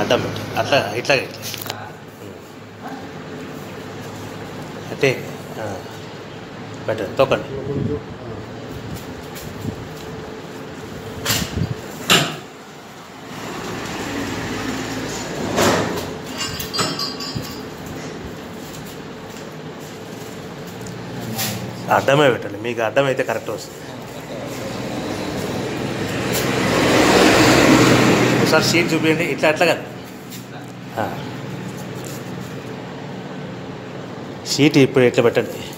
అడ్డం పెట్టి అట్లా ఇట్లా ఇట్లా అంటే బెటర్ తొక్కండి కొంచెం అడ్డమే పెట్టండి మీకు అడ్డం అయితే కరెక్ట్ వస్తుంది ఒకసారి షీట్ చూపించండి ఇట్లా అట్లా కదా ఆ. షీట్ ఇప్పుడు ఇట్లా పెట్టండి